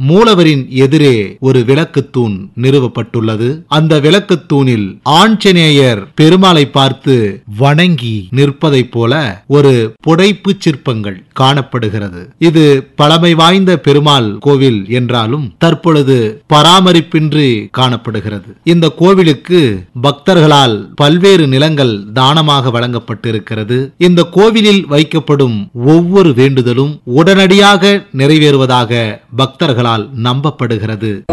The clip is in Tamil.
மூலவரின் எதிரே ஒரு விளக்குத் தூண் நிறுவப்பட்டுள்ளது அந்த விளக்குத் தூணில் ஆஞ்சநேயர் பெருமாளை பார்த்து வணங்கி நிற்பதைப் போல ஒரு புடைப்பு சிற்பங்கள் காணப்படுகிறது இது பழமை வாய்ந்த பெருமாள் கோவில் என்றாலும் தற்பொழுது பராமரிப்பின்றி காணப்படுகிறது இந்த கோவிலுக்கு பக்தர்களால் பல்வேறு நிலங்கள் தானமாக வழங்கப்பட்டிருக்கிறது இந்த கோவிலில் வைக்கப்படும் ஒவ்வொரு வேண்டுதலும் உடனடியாக நிறைவேறுவதாக பக்தர்களால் நம்பப்படுகிறது